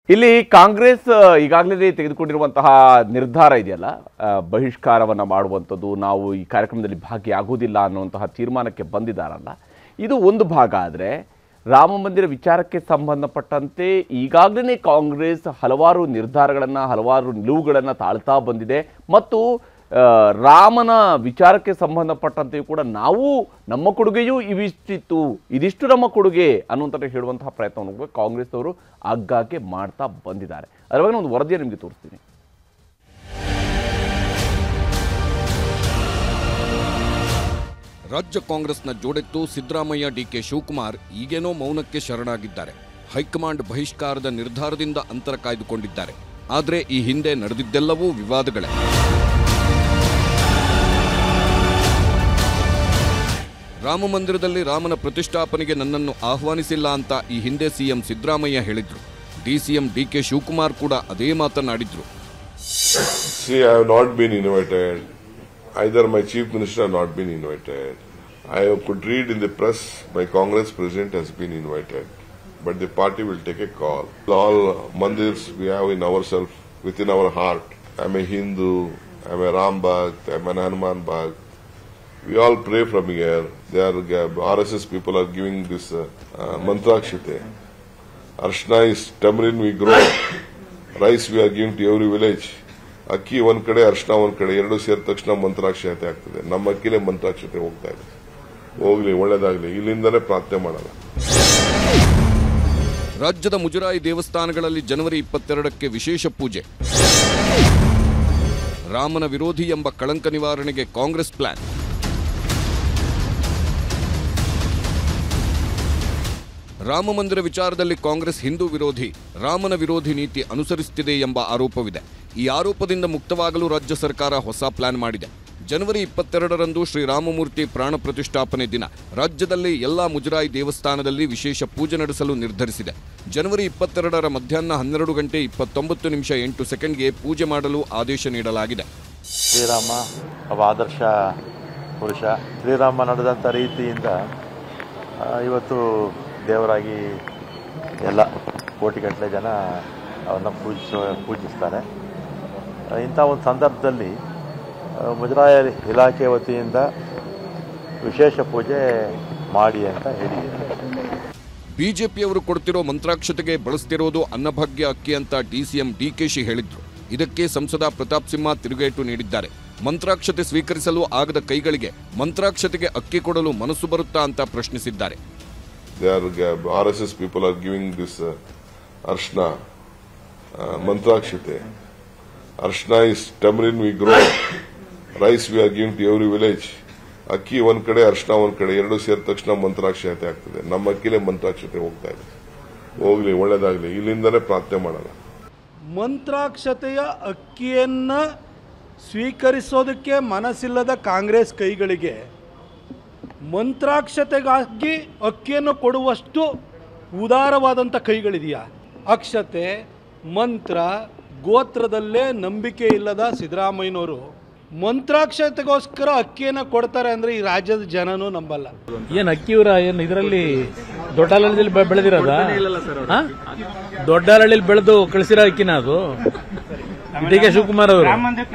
ಇಲ್ಲಿ ಕಾಂಗ್ರೆಸ್ ಈಗಾಗಲೇ ತೆಗೆದುಕೊಂಡಿರುವಂತಹ ನಿರ್ಧಾರ ಇದೆಯಲ್ಲ ಆ, ಬಹಿಷ್ಕಾರವನ್ನ ಮಾಡುವಂಥದ್ದು ನಾವು ಈ ಕಾರ್ಯಕ್ರಮದಲ್ಲಿ ಭಾಗಿಯಾಗುವುದಿಲ್ಲ ಅನ್ನುವಂತಹ ತೀರ್ಮಾನಕ್ಕೆ ಬಂದಿದ್ದಾರಲ್ಲ ಇದು ಒಂದು ಭಾಗ ಆದರೆ ರಾಮ ಮಂದಿರ ವಿಚಾರಕ್ಕೆ ಸಂಬಂಧಪಟ್ಟಂತೆ ಈಗಾಗಲೇ ಕಾಂಗ್ರೆಸ್ ಹಲವಾರು ನಿರ್ಧಾರಗಳನ್ನು ಹಲವಾರು ನಿಲುವುಗಳನ್ನು ತಾಳ್ತಾ ಬಂದಿದೆ ಮತ್ತು ಆ, ರಾಮನ ವಿಚಾರಕ್ಕೆ ಸಂಬಂಧಪಟ್ಟಂತೆಯೂ ಕೂಡ ನಾವು ನಮ್ಮ ಕೊಡುಗೆಯೂ ಇವಿಷ್ಟಿತ್ತು ಇದಿಷ್ಟು ನಮ್ಮ ಕೊಡುಗೆ ಅನ್ನುವಂಥ ಹೇಳುವಂತಹ ಪ್ರಯತ್ನವನ್ನು ಕೂಡ ಕಾಂಗ್ರೆಸ್ನವರು ಆಗಾಗ್ಗೆ ಮಾಡ್ತಾ ಬಂದಿದ್ದಾರೆ ಅದರ ಬಗ್ಗೆ ಒಂದು ವರದಿಯನ್ನು ನಿಮಗೆ ತೋರಿಸ್ತೀನಿ ರಾಜ್ಯ ಕಾಂಗ್ರೆಸ್ನ ಜೋಡೆತ್ತು ಸಿದ್ದರಾಮಯ್ಯ ಡಿಕೆ ಶಿವಕುಮಾರ್ ಈಗೇನೋ ಮೌನಕ್ಕೆ ಶರಣಾಗಿದ್ದಾರೆ ಹೈಕಮಾಂಡ್ ಬಹಿಷ್ಕಾರದ ನಿರ್ಧಾರದಿಂದ ಅಂತರ ಕಾಯ್ದುಕೊಂಡಿದ್ದಾರೆ ಆದರೆ ಈ ಹಿಂದೆ ನಡೆದಿದ್ದೆಲ್ಲವೂ ವಿವಾದಗಳೇ ರಾಮ ಮಂದಿರದಲ್ಲಿ ರಾಮನ ಪ್ರತಿಷ್ಠಾಪನೆಗೆ ನನ್ನನ್ನು ಆಹ್ವಾನಿಸಿಲ್ಲ ಅಂತ ಈ ಹಿಂದೆ ಸಿಎಂ ಸಿದ್ದರಾಮಯ್ಯ ಹೇಳಿದ್ರು ಡಿಸಿಎಂ ಡಿಕೆ ಶಿವಕುಮಾರ್ ಕೂಡ ಅದೇ ಮಾತನಾಡಿದ್ರು See, I have not been invited. Either my chief minister have not been invited. I could read in the press my Congress president has been invited. But the party will take a call. All mandirs we have in ourselves, within our heart. I'm a Hindu, I'm a Ram Bhakt, I'm an Hanuman Bhakt. We all pray from here. They are, RSS people are giving this uh, uh, mantrakshite. Arshna is tamarind we grow. Rice we are giving to every village ಅಕ್ಕಿ ಒಂದ್ ಕಡೆ ಅರ್ಶನ ಒಂದ್ ಕಡೆ ಎರಡು ಸೇರಿದ ತಕ್ಷಣ ಮಂತ್ರಾಕ್ಷತೆ ಆಗ್ತದೆ ನಮ್ಮ ಅಕ್ಕಿಲೇ ಮಂತ್ರಾಕ್ಷತೆ ಹೋಗ್ತಾ ಇದೆ ಹೋಗ್ಲಿ ಒಳ್ಳೇದಾಗ್ಲಿ ಇಲ್ಲಿಂದನೇ ಪ್ರಾರ್ಥನೆ ಮಾಡೋಣ ರಾಜ್ಯದ ಮುಜರಾಯಿ ದೇವಸ್ಥಾನಗಳಲ್ಲಿ ಜನವರಿ ಇಪ್ಪತ್ತೆರಡಕ್ಕೆ ವಿಶೇಷ ಪೂಜೆ ರಾಮನ ವಿರೋಧಿ ಎಂಬ ಕಳಂಕ ನಿವಾರಣೆಗೆ ಕಾಂಗ್ರೆಸ್ ಪ್ಲಾನ್ ರಾಮ ಮಂದಿರ ವಿಚಾರದಲ್ಲಿ ಕಾಂಗ್ರೆಸ್ ಹಿಂದೂ ವಿರೋಧಿ ರಾಮನ ವಿರೋಧಿ ನೀತಿ ಅನುಸರಿಸುತ್ತಿದೆ ಎಂಬ ಆರೋಪವಿದೆ ಈ ಆರೋಪದಿಂದ ಮುಕ್ತವಾಗಲು ರಾಜ್ಯ ಸರ್ಕಾರ ಹೊಸ ಪ್ಲಾನ್ ಮಾಡಿದೆ ಜನವರಿ ಇಪ್ಪತ್ತೆರಡರಂದು ಶ್ರೀರಾಮಮೂರ್ತಿ ಪ್ರಾಣ ಪ್ರತಿಷ್ಠಾಪನೆ ದಿನ ರಾಜ್ಯದಲ್ಲಿ ಎಲ್ಲಾ ಮುಜರಾಯಿ ದೇವಸ್ಥಾನದಲ್ಲಿ ವಿಶೇಷ ಪೂಜೆ ನಡೆಸಲು ನಿರ್ಧರಿಸಿದೆ ಜನವರಿ ಇಪ್ಪತ್ತೆರಡರ ಮಧ್ಯಾಹ್ನ ಹನ್ನೆರಡು ಗಂಟೆ ಇಪ್ಪತ್ತೊಂಬತ್ತು ನಿಮಿಷ ಎಂಟು ಸೆಕೆಂಡ್ಗೆ ಪೂಜೆ ಮಾಡಲು ಆದೇಶ ನೀಡಲಾಗಿದೆ ಶ್ರೀರಾಮ ಒಬ್ಬ ಆದರ್ಶ ಪುರುಷ ಶ್ರೀರಾಮ ನಡೆದಂಥ ರೀತಿಯಿಂದ ಆ, ಇವತ್ತು ದೇವರಾಗಿ ಎಲ್ಲ ಕೋಟಿಗಟ್ಟಲೆ ಜನ ಅವನ್ನ ಪೂಜಿಸೋ ಪೂಜಿಸ್ತಾರೆ ಆ, ಇಂಥ ಒಂದು ಸಂದರ್ಭದಲ್ಲಿ ಆ, ಮುಜರಾಯ ಇಲಾಖೆ ವತಿಯಿಂದ ವಿಶೇಷ ಪೂಜೆ ಮಾಡಿ ಅಂತ ಹೇಳಿದ್ದಾರೆ ಬಿಜೆಪಿಯವರು ಕೊಡ್ತಿರೋ ಮಂತ್ರಾಕ್ಷತೆಗೆ ಬಳಸ್ತಿರೋದು ಅನ್ನಭಾಗ್ಯ ಅಕ್ಕಿ ಅಂತ ಡಿಸಿಎಂ ಡಿಕೆಶಿ ಹೇಳಿದ್ರು ಇದಕ್ಕೆ ಸಂಸದ ಪ್ರತಾಪ್ ಸಿಂಹ ತಿರುಗೇಟು ನೀಡಿದ್ದಾರೆ ಮಂತ್ರಾಕ್ಷತೆ ಸ್ವೀಕರಿಸಲು ಆಗದ ಕೈಗಳಿಗೆ ಮಂತ್ರಾಕ್ಷತೆಗೆ ಅಕ್ಕಿ ಕೊಡಲು ಮನಸ್ಸು ಬರುತ್ತಾ ಅಂತ ಪ್ರಶ್ನಿಸಿದ್ದಾರೆ they are R S S people are giving this ಅರ್ಶನ ಮಂತ್ರಾಕ್ಷತೆ ಅರ್ಶನ is tamarind we grow rice we are giving to every village ಅಕ್ಕಿ ಒಂದ್ ಕಡೆ ಅರ್ಶನ ಒಂದ್ ಕಡೆ ಎರಡು ಸೇರಿದ ತಕ್ಷಣ ಮಂತ್ರಾಕ್ಷತೆ ಆಗ್ತದೆ ನಮ್ಮ ಅಕ್ಕಿಲೇ ಮಂತ್ರಾಕ್ಷತೆ ಹೋಗ್ತಾ ಇದೆ ಹೋಗ್ಲಿ ಒಳ್ಳೇದಾಗ್ಲಿ ಇಲ್ಲಿಂದನೇ ಪ್ರಾರ್ಥನೆ ಮಾಡೋಣ ಮಂತ್ರಾಕ್ಷತೆಯ ಅಕ್ಕಿಯನ್ನು ಸ್ವೀಕರಿಸೋದಕ್ಕೆ ಮನಸ್ಸಿಲ್ಲದ ಕಾಂಗ್ರೆಸ್ ಕೈಗಳಿಗೆ ಮಂತ್ರಾಕ್ಷತೆಗಾಗಿ ಅಕ್ಕಿಯನ್ನು ಕೊಡುವಷ್ಟು ಉದಾರವಾದಂಥ ಕೈಗಳಿದೆಯಾ ಅಕ್ಷತೆ ಮಂತ್ರ ಗೋತ್ರದಲ್ಲೇ ನಂಬಿಕೆ ಇಲ್ಲದ ಸಿದ್ದರಾಮಯ್ಯನವರು ಮಂತ್ರಾಕ್ಷತೆಗೋಸ್ಕರ ಅಕ್ಕಿಯನ್ನು ಕೊಡ್ತಾರೆ ಅಂದರೆ ಈ ರಾಜ್ಯದ ಜನನೂ ನಂಬಲ್ಲ ಏನ್ ಅಕ್ಕಿಯವರ ಏನ್ ಇದರಲ್ಲಿ ದೊಡ್ಡಹಳ್ಳಿಯಲ್ಲಿ ಬೆ- ಬೆಳೆದಿರೋದ ಹಾ? ದೊಡ್ಡಹಳ್ಳಿಯಲ್ಲಿ ಬೆಳೆದು ಕಳಿಸಿರೋ ಅಕ್ಕಿನ ಅದು ಡಿ ಕೆ ಶಿವಕುಮಾರ್ ಅವರು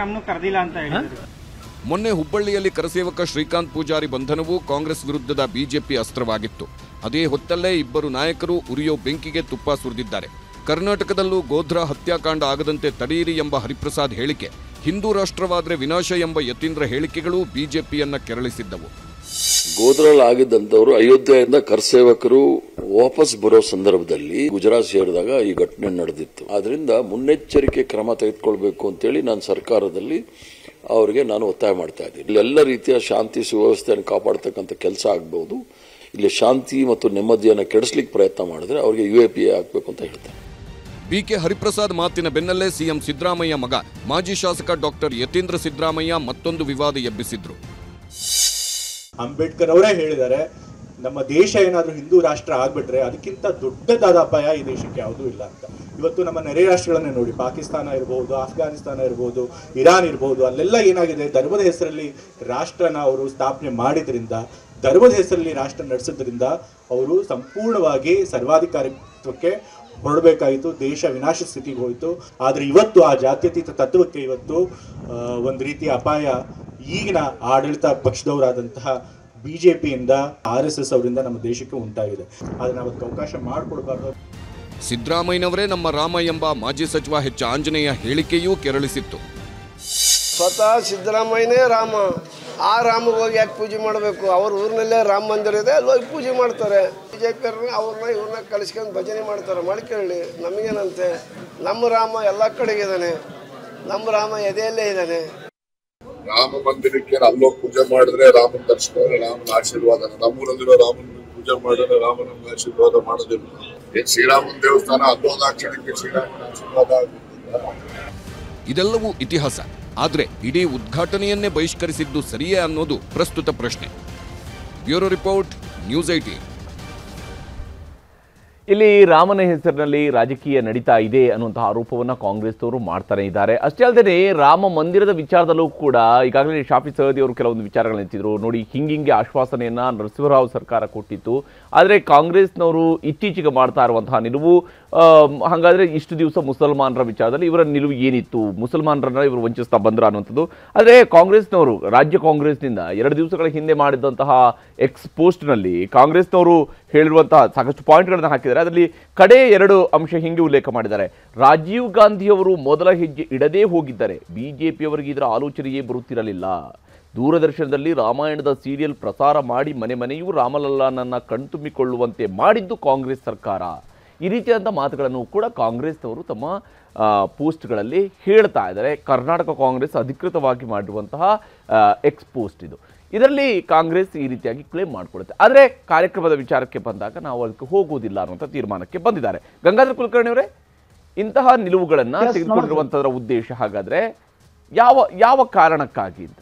ಮೊನ್ನೆ ಹುಬ್ಬಳ್ಳಿಯಲ್ಲಿ ಕರಸೇವಕ ಶ್ರೀಕಾಂತ್ ಪೂಜಾರಿ ಬಂಧನವೂ ಕಾಂಗ್ರೆಸ್ ವಿರುದ್ಧದ ಬಿಜೆಪಿ ಅಸ್ತ್ರವಾಗಿತ್ತು ಅದೇ ಹೊತ್ತಲ್ಲೇ ಇಬ್ಬರು ನಾಯಕರು ಉರಿಯೋ ಬೆಂಕಿಗೆ ತುಪ್ಪ ಸುರಿದಿದ್ದಾರೆ ಕರ್ನಾಟಕದಲ್ಲೂ ಗೋಧ್ರಾ ಹತ್ಯಾಕಾಂಡ ಆಗದಂತೆ ತಡೆಯಿರಿ ಎಂಬ ಹರಿಪ್ರಸಾದ್ ಹೇಳಿಕೆ ಹಿಂದೂ ರಾಷ್ಟ್ರವಾದ್ರೆ ವಿನಾಶ ಎಂಬ ಯತೀಂದ್ರ ಹೇಳಿಕೆಗಳು ಬಿಜೆಪಿಯನ್ನ ಕೆರಳಿಸಿದ್ದವು ಗೋದ್ರಲ್ಲಿ ಆಗಿದ್ದಂಥವ್ರು ಅಯೋಧ್ಯೆಯಿಂದ ಕರ್ಸೇವಕರು ವಾಪಸ್ ಬರೋ ಸಂದರ್ಭದಲ್ಲಿ ಗುಜರಾತ್ ಸೇರಿದಾಗ ಈ ಘಟನೆ ನಡೆದಿತ್ತು ಆದ್ರಿಂದ ಮುನ್ನೆಚ್ಚರಿಕೆ ಕ್ರಮ ತೆಗೆದುಕೊಳ್ಬೇಕು ಅಂತೇಳಿ ನಾನು ಸರ್ಕಾರದಲ್ಲಿ ಅವರಿಗೆ ನಾನು ಒತ್ತಾಯ ಮಾಡ್ತಾ ಇದ್ದೀನಿ ಇಲ್ಲೆಲ್ಲ ರೀತಿಯ ಶಾಂತಿ ಸುವ್ಯವಸ್ಥೆಯನ್ನು ಕಾಪಾಡ್ತಕ್ಕಂಥ ಕೆಲಸ ಆಗ್ಬಹುದು ಇಲ್ಲಿ ಶಾಂತಿ ಮತ್ತು ನೆಮ್ಮದಿಯನ್ನು ಕೆಡಿಸ್ಲಿಕ್ಕೆ ಪ್ರಯತ್ನ ಮಾಡಿದ್ರೆ ಅವರಿಗೆ ಯು ಎ ಪಿ ಎ ಹಾಕಬೇಕು ಅಂತ ಹೇಳ್ತಾರೆ ಬಿಕೆ ಹರಿಪ್ರಸಾದ್ ಮಾತಿನ ಬೆನ್ನಲ್ಲೇ ಸಿಎಂ ಸಿದ್ದರಾಮಯ್ಯ ಮಗ ಮಾಜಿ ಶಾಸಕ ಡಾಕ್ಟರ್ ಯತೀಂದ್ರ ಸಿದ್ದರಾಮಯ್ಯ ಮತ್ತೊಂದು ವಿವಾದ ಎಬ್ಬಿಸಿದ್ರು ಅಂಬೇಡ್ಕರ್ ಅವರೇ ಹೇಳಿದ್ದಾರೆ ನಮ್ಮ ದೇಶ ಏನಾದರೂ ಹಿಂದೂ ರಾಷ್ಟ್ರ ಆಗ್ಬಿಟ್ರೆ ಅದಕ್ಕಿಂತ ದೊಡ್ಡದಾದ ಅಪಾಯ ಈ ದೇಶಕ್ಕೆ ಯಾವುದೂ ಇಲ್ಲ ಅಂತ ಇವತ್ತು ನಮ್ಮ ನೆರೆ ರಾಷ್ಟ್ರಗಳನ್ನೇ ನೋಡಿ ಪಾಕಿಸ್ತಾನ ಇರಬಹುದು ಆಫ್ಘಾನಿಸ್ತಾನ ಇರಬಹುದು ಇರಾನ್ ಇರಬಹುದು ಅಲ್ಲೆಲ್ಲ ಏನಾಗಿದೆ ಧರ್ಮದ ಹೆಸರಲ್ಲಿ ರಾಷ್ಟ್ರನ ಅವರು ಸ್ಥಾಪನೆ ಮಾಡಿದ್ರಿಂದ ಧರ್ಮದ ಹೆಸರಲ್ಲಿ ರಾಷ್ಟ್ರ ನಡೆಸೋದ್ರಿಂದ ಅವರು ಸಂಪೂರ್ಣವಾಗಿ ಸರ್ವಾಧಿಕಾರಿತ್ವಕ್ಕೆ ಹೊರಡಬೇಕಾಯಿತು ದೇಶ ವಿನಾಶ ಸ್ಥಿತಿಗೆ ಹೋಯಿತು ಆದರೆ ಇವತ್ತು ಆ ಜಾತ್ಯತೀತ ತತ್ವಕ್ಕೆ ಇವತ್ತು ಆ, ಒಂದು ರೀತಿಯ ಅಪಾಯ ಈಗಿನ ಆಡಳಿತ ಪಕ್ಷದವರಾದಂತಹ ಬಿ ಜೆ ಪಿಯಿಂದ ಆರ್ ಎಸ್ ಎಸ್ ಅವರಿಂದ ನಮ್ಮ ದೇಶಕ್ಕೆ ಉಂಟಾಗಿದೆ ಆದರೆ ನಾವು ಅದಕ್ಕೆ ಅವಕಾಶ ಮಾಡಿಕೊಡ್ಬಾರ್ದು ಸಿದ್ದರಾಮಯ್ಯನವರೇ ನಮ್ಮ ರಾಮ ಎಂಬ ಮಾಜಿ ಸಚಿವ ಎಚ್ ಆಂಜನೇಯ ಹೇಳಿಕೆಯೂ ಕೆರಳಿಸಿತ್ತು ಸ್ವತಃ ಸಿದ್ದರಾಮಯ್ಯನೇ ರಾಮ ಆ ರಾಮಗೆ ಹೋಗಿ ಯಾಕೆ ಪೂಜೆ ಮಾಡಬೇಕು ಅವ್ರ ಊರಿನಲ್ಲೇ ರಾಮ ಮಂದಿರ ಇದೆ ಅಲ್ಲಿ ಹೋಗಿ ಪೂಜೆ ಮಾಡ್ತಾರೆ ಬಿ ಜೆ ಪಿಯವ್ರನ್ನ ಅವ್ರನ್ನ ಇವ್ರನ್ನ ಕಲಿಸ್ಕೊಂಡು ಭಜನೆ ಮಾಡ್ತಾರೆ ಮಾಡ್ಕೊಳ್ಳಿ ನಮಗೇನಂತೆ ನಮ್ಮ ರಾಮ ಎಲ್ಲ ಕಡೆಗಿದ್ದಾನೆ ನಮ್ಮ ರಾಮ ಎದೆಯಲ್ಲೇ ಇದ್ದಾನೆ ರಾಮ ಮಂದಿರಕ್ಕೆ ಅಲ್ಲೋಗಿ ಪೂಜೆ ಮಾಡಿದ್ರೆ ರಾಮನ ದರ್ಶನ ರಾಮನ ಆಶೀರ್ವಾದ ನಮ್ಮೂರಲ್ಲಿರೋ ರಾಮನ ಪೂಜೆ ಮಾಡಿದ್ರೆ ರಾಮನ ಆಶೀರ್ವಾದ ಮಾಡೋದಿಲ್ಲ ಏನ್ ಶ್ರೀರಾಮನ ದೇವಸ್ಥಾನ ಅಲ್ಲೋದ ಕ್ಷಣಕ್ಕೆ ಶ್ರೀರಾಮನ ಆಶೀರ್ವಾದ ಆಗುತ್ತಿಲ್ಲ ಇದೆಲ್ಲವೂ ಇತಿಹಾಸ ಆದರೆ ಇಡೀ ಉದ್ಘಾಟನೆಯನ್ನೇ ಬಹಿಷ್ಕರಿಸಿದ್ದು ಸರಿಯೇ ಅನ್ನೋದು ಪ್ರಸ್ತುತ ಪ್ರಶ್ನೆ ಬ್ಯೂರೋ ರಿಪೋರ್ಟ್ ನ್ಯೂಸ್ ಐಟಿ ಇಲ್ಲಿ ರಾಮನ ಹೆಸರಿನಲ್ಲಿ ರಾಜಕೀಯ ನಡೀತಾ ಇದೆ ಅನ್ನುವಂತಹ ಆರೋಪವನ್ನ ಕಾಂಗ್ರೆಸ್ನವರು ಮಾಡ್ತಾನೆ ಇದ್ದಾರೆ ಅಷ್ಟೇ ಅಲ್ಲದೆ ರಾಮ ಮಂದಿರದ ವಿಚಾರದಲ್ಲೂ ಕೂಡ ಈಗಾಗಲೇ ಶಾಫಿ ಸಹದಿ ಅವರು ಕೆಲವೊಂದು ವಿಚಾರಗಳನ್ನ ಎತ್ತಿದ್ರು ನೋಡಿ ಹಿಂಗಿಂಗೆ ಆಶ್ವಾಸನೆಯನ್ನ ನರಸಿಂಹರಾವ್ ಸರ್ಕಾರ ಕೊಟ್ಟಿತ್ತು ಆದರೆ ಕಾಂಗ್ರೆಸ್ನವರು ಇತ್ತೀಚೆಗೆ ಮಾಡ್ತಾ ಇರುವಂತಹ ನಿಲುವು ಆಮ್, ಹಾಗಾದ್ರೆ ಇಷ್ಟು ದಿವಸ ಮುಸಲ್ಮಾನರ ವಿಚಾರದಲ್ಲಿ ಇವರ ನಿಲುವು ಏನಿತ್ತು ಮುಸಲ್ಮಾನರನ್ನ ಇವರು ವಂಚಿಸ್ತಾ ಬಂದ್ರ ಅನ್ನುವಂಥದ್ದು ಆದರೆ ಕಾಂಗ್ರೆಸ್ನವರು ರಾಜ್ಯ ಕಾಂಗ್ರೆಸ್ನಿಂದ ಎರಡು ದಿವಸಗಳ ಹಿಂದೆ ಮಾಡಿದಂತಹ ಎಕ್ಸ್ ಪೋಸ್ಟ್ನಲ್ಲಿ ಕಾಂಗ್ರೆಸ್ನವರು ಹೇಳಿರುವಂತಹ ಸಾಕಷ್ಟು ಪಾಯಿಂಟ್ಗಳನ್ನು ಹಾಕಿದ್ದಾರೆ ಅದರಲ್ಲಿ ಕಡೆ ಎರಡು ಅಂಶ ಹಿಂಗೆ ಉಲ್ಲೇಖ ಮಾಡಿದ್ದಾರೆ ರಾಜೀವ್ ಗಾಂಧಿಯವರು ಮೊದಲ ಹೆಜ್ಜೆ ಇಡದೇ ಹೋಗಿದ್ದಾರೆ ಬಿಜೆಪಿಯವರಿಗೆ ಇದರ ಆಲೋಚನೆಯೇ ಬರುತ್ತಿರಲಿಲ್ಲ ದೂರದರ್ಶನದಲ್ಲಿ ರಾಮಾಯಣದ ಸೀರಿಯಲ್ ಪ್ರಸಾರ ಮಾಡಿ ಮನೆ ಮನೆಯೂ ರಾಮಲಲ್ಲಾನನ್ನ ಕಣ್ತುಂಬಿಕೊಳ್ಳುವಂತೆ ಮಾಡಿದ್ದು ಕಾಂಗ್ರೆಸ್ ಸರ್ಕಾರ ಈ ರೀತಿಯಾದಂಥ ಮಾತುಗಳನ್ನು ಕೂಡ ಕಾಂಗ್ರೆಸ್ನವರು ತಮ್ಮ ಆ, ಪೋಸ್ಟ್ಗಳಲ್ಲಿ ಹೇಳ್ತಾ ಇದ್ದಾರೆ ಕರ್ನಾಟಕ ಕಾಂಗ್ರೆಸ್ ಅಧಿಕೃತವಾಗಿ ಮಾಡಿರುವಂತಹ ಆ, ಎಕ್ಸ್ ಪೋಸ್ಟ್ ಇದು ಇದರಲ್ಲಿ ಕಾಂಗ್ರೆಸ್ ಈ ರೀತಿಯಾಗಿ ಕ್ಲೇಮ್ ಮಾಡಿಕೊಳ್ಳುತ್ತೆ ಆದರೆ ಕಾರ್ಯಕ್ರಮದ ವಿಚಾರಕ್ಕೆ ಬಂದಾಗ ನಾವು ಅದಕ್ಕೆ ಹೋಗುವುದಿಲ್ಲ ಅನ್ನುವಂಥ ತೀರ್ಮಾನಕ್ಕೆ ಬಂದಿದ್ದಾರೆ ಗಂಗಾಧರ ಕುಲಕರ್ಣಿ ಅವರೇ ಇಂತಹ ನಿಲುವುಗಳನ್ನು ತೆಗೆದುಕೊಂಡಿರುವಂಥದ್ರ ಉದ್ದೇಶ ಹಾಗಾದ್ರೆ ಯಾವ ಯಾವ ಕಾರಣಕ್ಕಾಗಿ ಅಂತ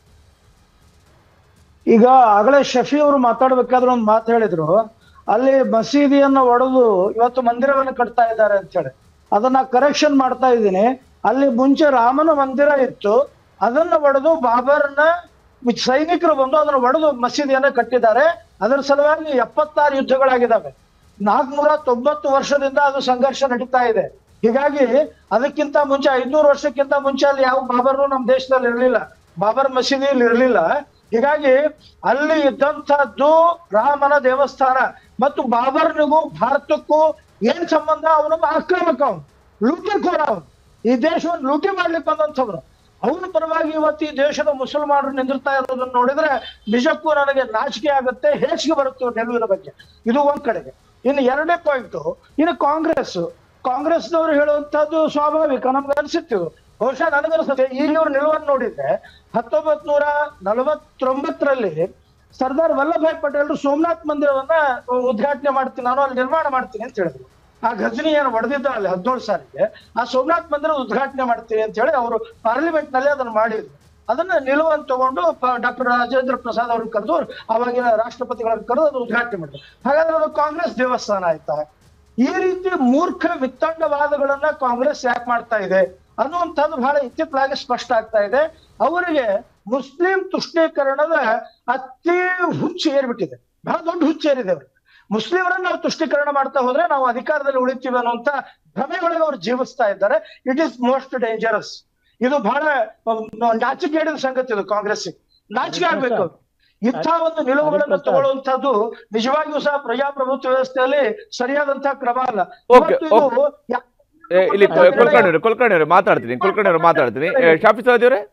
ಈಗ ಆಗಲೇ ಶಫಿ ಅವರು ಮಾತಾಡ್ಬೇಕಾದ್ರೆ ಒಂದು ಮಾತು ಹೇಳಿದ್ರು ಅಲ್ಲಿ ಮಸೀದಿಯನ್ನ ಒಡೆದು ಇವತ್ತು ಮಂದಿರವನ್ನು ಕಟ್ತಾ ಇದ್ದಾರೆ ಅಂತ ಹೇಳಿ ಅದನ್ನ ಕರೆಕ್ಷನ್ ಮಾಡ್ತಾ ಇದ್ದೀನಿ ಅಲ್ಲಿ ಮುಂಚೆ ರಾಮನ ಮಂದಿರ ಇತ್ತು ಅದನ್ನ ಒಡೆದು ಬಾಬರ್ನ ಸೈನಿಕರು ಬಂದು ಅದನ್ನ ಒಡೆದು ಮಸೀದಿಯನ್ನ ಕಟ್ಟಿದ್ದಾರೆ ಅದರ ಸಲುವಾಗಿ ಎಪ್ಪತ್ತಾರು ಯುದ್ಧಗಳಾಗಿದ್ದಾವೆ ನಾಲ್ಕುನೂರ ತೊಂಬತ್ತು ವರ್ಷದಿಂದ ಅದು ಸಂಘರ್ಷ ನಡೀತಾ ಇದೆ ಹೀಗಾಗಿ ಅದಕ್ಕಿಂತ ಮುಂಚೆ ಐದ್ನೂರು ವರ್ಷಕ್ಕಿಂತ ಮುಂಚೆ ಅಲ್ಲಿ ಯಾವ ಬಾಬರ್ನು ನಮ್ಮ ದೇಶದಲ್ಲಿ ಇರಲಿಲ್ಲ ಬಾಬರ್ ಮಸೀದಿಯಲ್ಲಿ ಇರಲಿಲ್ಲ ಹೀಗಾಗಿ ಅಲ್ಲಿ ಇದ್ದಂಥದ್ದು ರಾಮನ ದೇವಸ್ಥಾನ ಮತ್ತು ಬಾಬರ್ನಿಗೂ ಭಾರತಕ್ಕೂ ಏನ್ ಸಂಬಂಧ ಅವನೊಬ್ಬ ಆಕ್ರಮಕ ಅವನು ಲೂಟಿಖೋರ ಅವನು ಈ ದೇಶವನ್ನು ಲೂಟಿ ಮಾಡ್ಲಿಕ್ಕೆ ಬಂದಂಥವ್ರು ಅವನ ಪರವಾಗಿ ಇವತ್ತು ಈ ದೇಶದ ಮುಸಲ್ಮಾನರು ನಿಂದಿರ್ತಾ ಇರೋದನ್ನ ನೋಡಿದ್ರೆ ನಿಜಕ್ಕೂ ನನಗೆ ನಾಚಿಕೆ ಆಗುತ್ತೆ ಹೇಸಿಗೆ ಬರುತ್ತೆ ಗೆಲುವಿನ ಬಗ್ಗೆ ಇದು ಒಂದ್ ಕಡೆಗೆ ಇನ್ನು ಎರಡನೇ ಪಾಯಿಂಟ್ ಇನ್ನು ಕಾಂಗ್ರೆಸ್ ಕಾಂಗ್ರೆಸ್ನವರು ಹೇಳುವಂತದ್ದು ಸ್ವಾಭಾವಿಕ ನಮ್ಗೆ ಅನ್ಸುತ್ತಿದ್ದು ಬಹುಶಃ ನನಗನ್ಸುತ್ತೆ ಈಗ ಇವ್ರ ನಿಲುವನ್ನು ನೋಡಿದ್ರೆ ಹತ್ತೊಂಬತ್ ನೂರ ನಲವತ್ತೊಂಬತ್ತರಲ್ಲಿ ಸರ್ದಾರ್ ವಲ್ಲಭಾಯ್ ಪಟೇಲ್ರು ಸೋಮನಾಥ್ ಮಂದಿರವನ್ನ ಉದ್ಘಾಟನೆ ಮಾಡ್ತೀನಿ ನಾನು ಅಲ್ಲಿ ನಿರ್ಮಾಣ ಮಾಡ್ತೀನಿ ಅಂತ ಹೇಳಿದ್ರು ಆ ಘಜನಿ ಏನು ಹೊಡೆದಿದ್ದ ಅಲ್ಲಿ ಹದಿನೇಳು ಸಾಲಿಗೆ ಆ ಸೋಮನಾಥ್ ಮಂದಿರ ಉದ್ಘಾಟನೆ ಮಾಡ್ತೀನಿ ಅಂತ ಹೇಳಿ ಅವರು ಪಾರ್ಲಿಮೆಂಟ್ ನಲ್ಲಿ ಅದನ್ನ ಮಾಡಿದ್ರು ಅದನ್ನ ನಿಲುವನ್ನು ತಗೊಂಡು ಡಾಕ್ಟರ್ ರಾಜೇಂದ್ರ ಪ್ರಸಾದ್ ಅವ್ರನ್ನ ಕರೆದು ಅವಾಗಿನ ರಾಷ್ಟ್ರಪತಿಗಳನ್ನ ಕರೆದು ಅದು ಉದ್ಘಾಟನೆ ಮಾಡಿದ್ರು ಹಾಗಾದ್ರೆ ಅದು ಕಾಂಗ್ರೆಸ್ ದೇವಸ್ಥಾನ ಆಯ್ತಾ ಈ ರೀತಿ ಮೂರ್ಖ ವಿತ್ತಂಡವಾದಗಳನ್ನ ಕಾಂಗ್ರೆಸ್ ಯಾಕೆ ಮಾಡ್ತಾ ಇದೆ ಅನ್ನುವಂಥದ್ದು ಬಹಳ ಇತ್ತಿತ್ತಲಾಗಿ ಸ್ಪಷ್ಟ ಆಗ್ತಾ ಇದೆ ಅವರಿಗೆ ಮುಸ್ಲಿಂ ತುಷ್ಟೀಕರಣದ ಅತಿ ಹುಚ್ಚು ಏರ್ಬಿಟ್ಟಿದೆ ಬಹಳ ದೊಡ್ಡ ಹುಚ್ಚು ಏರಿದೆ ಅವ್ರಿಗೆ ಮುಸ್ಲಿಮರನ್ನ ನಾವು ತುಷ್ಟೀಕರಣ ಮಾಡ್ತಾ ಹೋದ್ರೆ ನಾವು ಅಧಿಕಾರದಲ್ಲಿ ಉಳಿತೀವಿ ಅನ್ನುವಂತ ಭ್ರಮೆಗಳಿಗೆ ಅವ್ರು ಜೀವಿಸ್ತಾ ಇದ್ದಾರೆ ಇಟ್ ಈಸ್ ಮೋಸ್ಟ್ ಡೇಂಜರಸ್ ಇದು ಬಹಳ ನಾಚಿಕೆಡಿದ ಸಂಗತಿ ಇದು ಕಾಂಗ್ರೆಸ್ ನಾಚಿಕೆ ಆಗ್ಬೇಕು ಅವ್ರು. ಇಂಥ ಒಂದು ನಿಲುವುಗಳನ್ನು ತಗೊಳ್ಳುವಂತದ್ದು ನಿಜವಾಗಿಯೂ ಸಹ ಪ್ರಜಾಪ್ರಭುತ್ವ ವ್ಯವಸ್ಥೆಯಲ್ಲಿ ಸರಿಯಾದಂತಹ ಕ್ರಮ ಅಲ್ಲ Okay, ಇವತ್ತು ಇದು ಯಾ- ಏ, ಇಲ್ಲಿ ಕುಲಕರ್ಣಿ ಅವರೇ ಕುಲಕರ್ಣಿ ಅವರೇ ಮಾತಾಡ್ತೀನಿ ಕುಲಕರ್ಣಿ ಅವರೇ ಮಾತಾಡ್ತೀನಿ ಏ, ಶಾಫಿ ಸಹದಿ ಅವರೇ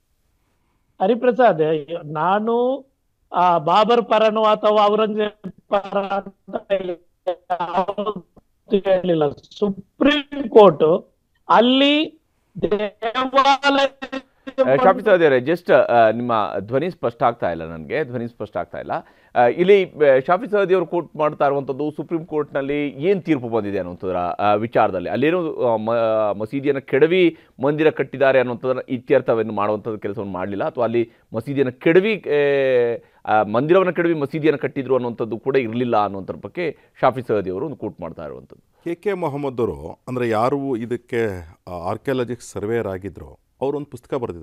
ಹರಿಪ್ರಸಾದ್ ನಾನು ಆ ಬಾಬರ್ ಪರನೋ ಅಥವಾ ಔರಂಗಜೇಬ್ ಪರ ಅಂತ ಯಾವತ್ತೂ ಹೇಳಿಲ್ಲ ಸುಪ್ರೀಂ ಕೋರ್ಟ್ ಅಲ್ಲಿ ದೇವಾಲಯ ಆ, ಶಾಫಿ ಸಹದಿ ಅವರೇ ಜಸ್ಟ್ ನಿಮ್ಮ ಧ್ವನಿ ಸ್ಪಷ್ಟ ಆಗ್ತಾ ಇಲ್ಲ ನನಗೆ ಧ್ವನಿ ಸ್ಪಷ್ಟ ಆಗ್ತಾ ಇಲ್ಲ ಆ, ಇಲ್ಲಿ ಆ, ಶಾಫಿ ಸಹದಿ ಅವರು ಕೋರ್ಟ್ ಮಾಡ್ತಾ ಇರುವಂಥದ್ದು ಸುಪ್ರೀಂ ಕೋರ್ಟ್ನಲ್ಲಿ ಏನು ತೀರ್ಪು ಬಂದಿದೆ ಅನ್ನುವಂಥದ್ರ ಆ, ವಿಚಾರದಲ್ಲಿ ಅಲ್ಲೇನು ಆ, ಮ- ಮಸೀದಿಯನ್ನು ಕೆಡವಿ ಮಂದಿರ ಕಟ್ಟಿದ್ದಾರೆ ಅನ್ನುವಂಥದ್ದನ್ನ ಇತ್ಯರ್ಥವನ್ನು ಮಾಡುವಂಥದ್ದು ಕೆಲಸವನ್ನು ಮಾಡಲಿಲ್ಲ ಅಥವಾ ಅಲ್ಲಿ ಮಸೀದಿಯನ್ನು ಕೆಡವಿ ಆ, ಆ, ಮಂದಿರವನ್ನು ಕೆಡವಿ ಮಸೀದಿಯನ್ನು ಕಟ್ಟಿದ್ರು ಅನ್ನುವಂಥದ್ದು ಕೂಡ ಇರಲಿಲ್ಲ ಅನ್ನುವಂಥದ್ರ ಬಗ್ಗೆ ಶಾಫಿ ಸಹದಿ ಅವರು ಒಂದು ಕೋರ್ಟ್ ಮಾಡ್ತಾ ಇರುವಂಥದ್ದು ಕೆ ಕೆ ಮೊಹಮ್ಮದರು ಅಂದರೆ ಯಾರು ಇದಕ್ಕೆ ಆರ್ಕಿಯಾಲಜಿಕ್ ಸರ್ವೇಯರ್ ಆಗಿದ್ರು ಅವರೊಂದು ಪುಸ್ತಕ ಬರೆದಿದ್ದಾರೆ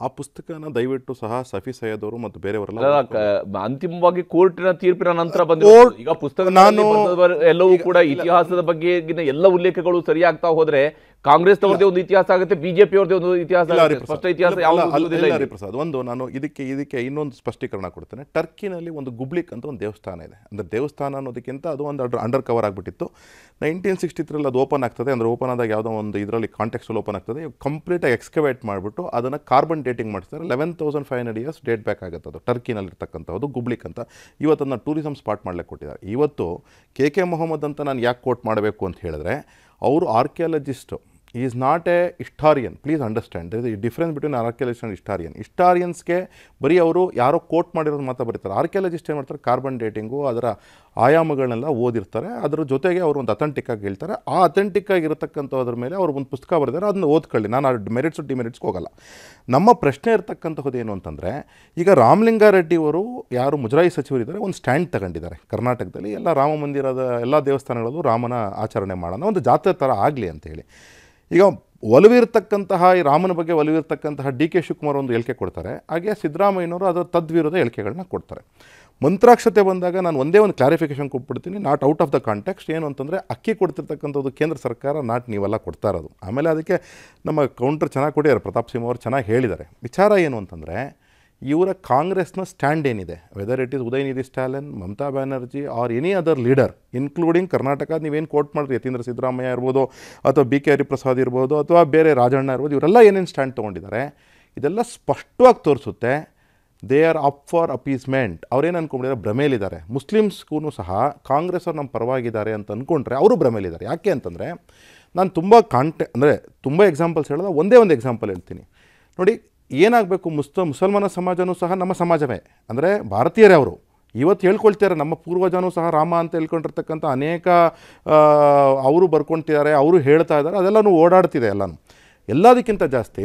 ಆ ಪುಸ್ತಕನ ದಯವಿಟ್ಟು ಸಹ ಸಫಿ ಸೈಯದ್ ಅವರು ಮತ್ತು ಬೇರೆಯವರೆಲ್ಲ ಅಲ್ಲ, ಕ- ಅಂತಿಮವಾಗಿ ಕೋರ್ಟಿನ ತೀರ್ಪಿನ ನಂತರ ಬಂದ ಈಗ ಪುಸ್ತಕ ನಾನು- ಎಲ್ಲವೂ ಕೂಡ ಇತಿಹಾಸದ ಬಗ್ಗೆ ಎಲ್ಲ ಉಲ್ಲೇಖಗಳು ಸರಿಯಾಗ್ತಾ ಹೋದ್ರೆ ಕಾಂಗ್ರೆಸ್ನವ್ರದೇ ಒಂದು ಇತಿಹಾಸ ಆಗುತ್ತೆ ಬಿಜೆಪಿ ಅವ್ರದೇ ಒಂದು ಇತಿಹಾಸ ಇಲ್ಲ ಆಗುತ್ತೆ. ಹರಿಪ್ರಸಾದ್. ಸ್ಪಷ್ಟ ಇತಿಹಾಸ ಇಲ್ಲ, ಯಾವುದು ಅಲ್ಲ, ಅಲ್ಲ, ಉಳಿದಿಲ್ಲ ಇಲ್ಲ ಇಲ್ಲಿ. ಹರಿಪ್ರಸಾದ್ ಒಂದು ನಾನು ಇದಕ್ಕೆ ಇದಕ್ಕೆ ಇನ್ನೊಂದು ಸ್ಪಷ್ಟೀಕರಣ ಕೊಡ್ತೇನೆ ಟರ್ಕಿನಲ್ಲಿ ಒಂದು ಗುಬ್ಲಿಕ್ ಅಂತ ಒಂದು ದೇವಸ್ಥಾನ ಇದೆ ಅಂದರೆ ದೇವಸ್ಥಾನ ಅನ್ನೋದಕ್ಕಿಂತ ಅದು ಒಂದು ಅಂಡರ್ ಕವರ್ ಆಗಿಬಿಟ್ಟಿತ್ತು ನೈನ್ಟೀನ್ ಸಿಕ್ಸ್ಟಿ ತ್ರೀಲಿ ಅದು ಓಪನ್ ಆಗ್ತದೆ ಅಂದರೆ ಓಪನ್ ಆದಾಗ ಯಾವುದೋ ಒಂದು ಇದರಲ್ಲಿ ಕಾಂಟೆಕ್ಸ್ಟಲ್ಲಿ ಓಪನ್ ಆಗ್ತದೆ ಕಂಪ್ಲೀಟಾಗಿ ಎಕ್ಸ್ಕವೇಟ್ ಮಾಡಿಬಿಟ್ಟು ಅದನ್ನು ಕಾರ್ಬನ್ ಡೇಟಿಂಗ್ ಮಾಡಿಸ್ತಾರೆ eleven thousand five hundred years date back ಆಗುತ್ತೆ ಅದು ಟರ್ಕಿನಲ್ಲಿರ್ತಕ್ಕಂಥದ್ದು ಗುಬ್ಲಿಕ್ ಅಂತ ಇವತ್ತನ್ನು ಟೂರಿಸಂ ಸ್ಪಾಟ್ ಮಾಡಲಿಕ್ಕೆ ಕೊಟ್ಟಿದ್ದಾರೆ ಇವತ್ತು ಕೆ ಕೆ ಮೊಹಮ್ಮದ್ ಅಂತ ನಾನು ಯಾಕೆ ಕೋಟ್ ಮಾಡಬೇಕು ಅಂತ ಹೇಳಿದ್ರೆ ಅವರು archaeologist is not a historian please understand there is difference between archaeologist and historian ಹಿಸ್ಟಾರಿಯನ್ಸ್ಗೆ ಬರೀ ಅವರು ಯಾರೋ ಕೋಟ್ ಮಾಡಿರೋದು ಮಾತ್ರ ಬರೀತಾರೆ ಆರ್ಕಿಯಾಲಜಿಸ್ಟ್ ಏನು ಮಾಡ್ತಾರೆ ಕಾರ್ಬನ್ ಡೇಟಿಂಗು ಅದರ ಆಯಾಮಗಳನ್ನೆಲ್ಲ ಓದಿರ್ತಾರೆ ಅದರ ಜೊತೆಗೆ ಅವರು ಒಂದು ಅಥೆಂಟಿಕ್ ಆಗಿ ಹೇಳ್ತಾರೆ ಆ ಅಥೆಂಟಿಕ್ ಆಗಿರತಕ್ಕಂಥದ್ರ ಮೇಲೆ ಅವರು ಒಂದು ಪುಸ್ತಕ ಬರೆದಾರೆ ಅದನ್ನ ಓದ್ಕೊಳ್ಳಿ ನಾನು ಆ ಮೆರಿಟ್ಸು ಡಿಮೆರಿಟ್ಸ್ಗೆ ಹೋಗಲ್ಲ ನಮ್ಮ ಪ್ರಶ್ನೆ ಇರ್ತಕ್ಕಂಥದ್ದು ಏನು ಅಂತಂದರೆ ಈಗ ರಾಮಲಿಂಗಾರೆಡ್ಡಿ ಅವರು ಯಾರು ಮುಜರಾಯಿ ಸಚಿವರಿದ್ದಾರೆ ಒಂದು ಸ್ಟ್ಯಾಂಡ್ ತಗೊಂಡಿದ್ದಾರೆ ಕರ್ನಾಟಕದಲ್ಲಿ ಎಲ್ಲ ರಾಮ ಮಂದಿರದ ಎಲ್ಲ ದೇವಸ್ಥಾನಗಳಲ್ಲೂ ರಾಮನ ಆಚರಣೆ ಮಾಡೋಣ ಒಂದು ಜಾತ್ರೆ ಥರ ಆಗಲಿ ಅಂತೇಳಿ ಈಗ ಒಲವಿರ್ತಕ್ಕಂತಹ ಈ ರಾಮನ ಬಗ್ಗೆ ಒಲವಿರ್ತಕ್ಕಂತಹ ಡಿ ಕೆ ಶಿವಕುಮಾರ್ ಒಂದು ಹೇಳಿಕೆ ಕೊಡ್ತಾರೆ ಹಾಗೆ ಸಿದ್ದರಾಮಯ್ಯನವರು ಅದರ ತದ್ವಿರುದ್ಧ ಹೇಳಿಕೆಗಳನ್ನ ಕೊಡ್ತಾರೆ ಮಂತ್ರಾಕ್ಷತೆ ಬಂದಾಗ ನಾನು ಒಂದೇ ಒಂದು ಕ್ಲಾರಿಫಿಕೇಶನ್ ಕೊಟ್ಬಿಡ್ತೀನಿ not out of the context ಏನು ಅಂತಂದರೆ ಅಕ್ಕಿ ಕೊಡ್ತಿರ್ತಕ್ಕಂಥದ್ದು ಕೇಂದ್ರ ಸರ್ಕಾರ ನಾಟ್ ನೀವೆಲ್ಲ ಕೊಡ್ತಾ ಇರೋದು ಆಮೇಲೆ ಅದಕ್ಕೆ ನಮ್ಮ ಕೌಂಟರ್ ಚೆನ್ನಾಗಿ ಕೊಟ್ಟಿದ್ದಾರೆ ಪ್ರತಾಪ್ ಸಿಂಹ ಅವರು ಚೆನ್ನಾಗಿ ಹೇಳಿದ್ದಾರೆ ವಿಚಾರ ಏನು ಅಂತಂದರೆ ಇವರ ಕಾಂಗ್ರೆಸ್ನ ಸ್ಟ್ಯಾಂಡ್ ಏನಿದೆ whether it is Udhayanidhi Stalin Mamata Banerjee or any other leader including Karnataka ನೀವೇನು ಕೋಟ್ ಮಾಡಿರಿ ಯತೀಂದ್ರ ಸಿದ್ದರಾಮಯ್ಯ ಇರ್ಬೋದು ಅಥವಾ ಬಿ ಕೆ ಹರಿಪ್ರಸಾದ್ ಇರ್ಬೋದು ಅಥವಾ ಬೇರೆ ರಾಜಣ್ಣ ಇರ್ಬೋದು ಇವರೆಲ್ಲ ಏನೇನು ಸ್ಟ್ಯಾಂಡ್ ತೊಗೊಂಡಿದ್ದಾರೆ ಇದೆಲ್ಲ ಸ್ಪಷ್ಟವಾಗಿ ತೋರಿಸುತ್ತೆ they are up for appeasement ಅವ್ರೇನು ಅಂದ್ಕೊಂಡಿದ್ದಾರೆ ಭ್ರಮೇಲಿದ್ದಾರೆ ಮುಸ್ಲಿಮ್ಸ್ಗೂ ಸಹ ಕಾಂಗ್ರೆಸ್ ಅವ್ರು ನಮ್ಮ ಪರವಾಗಿದ್ದಾರೆ ಅಂತ ಅಂದ್ಕೊಂಡ್ರೆ ಅವರು ಭ್ರಮೇಲಿದ್ದಾರೆ ಯಾಕೆ ಅಂತಂದರೆ ನಾನು ತುಂಬ ಕಾಂಟೆ ಅಂದರೆ ತುಂಬ ಎಕ್ಸಾಂಪಲ್ಸ್ ಹೇಳಿದ್ರೆ ಒಂದೇ ಒಂದು ಎಕ್ಸಾಂಪಲ್ ಹೇಳ್ತೀನಿ ನೋಡಿ ಏನಾಗಬೇಕು ಮುಸ್ತ ಮುಸಲ್ಮಾನ ಸಮಾಜನೂ ಸಹ ನಮ್ಮ ಸಮಾಜವೇ ಅಂದರೆ ಭಾರತೀಯರೇ ಅವರು ಇವತ್ತು ಹೇಳ್ಕೊಳ್ತಾರೆ ನಮ್ಮ ಪೂರ್ವಜನೂ ಸಹ ರಾಮ ಅಂತ ಹೇಳ್ಕೊಂಡಿರ್ತಕ್ಕಂಥ ಅನೇಕ ಆ, ಅವರು ಬರ್ಕೊಳ್ತಿದ್ದಾರೆ ಅವರು ಹೇಳ್ತಾ ಇದ್ದಾರೆ ಅದೆಲ್ಲನೂ ಓಡಾಡ್ತಿದೆ ಎಲ್ಲನೂ ಎಲ್ಲದಕ್ಕಿಂತ ಜಾಸ್ತಿ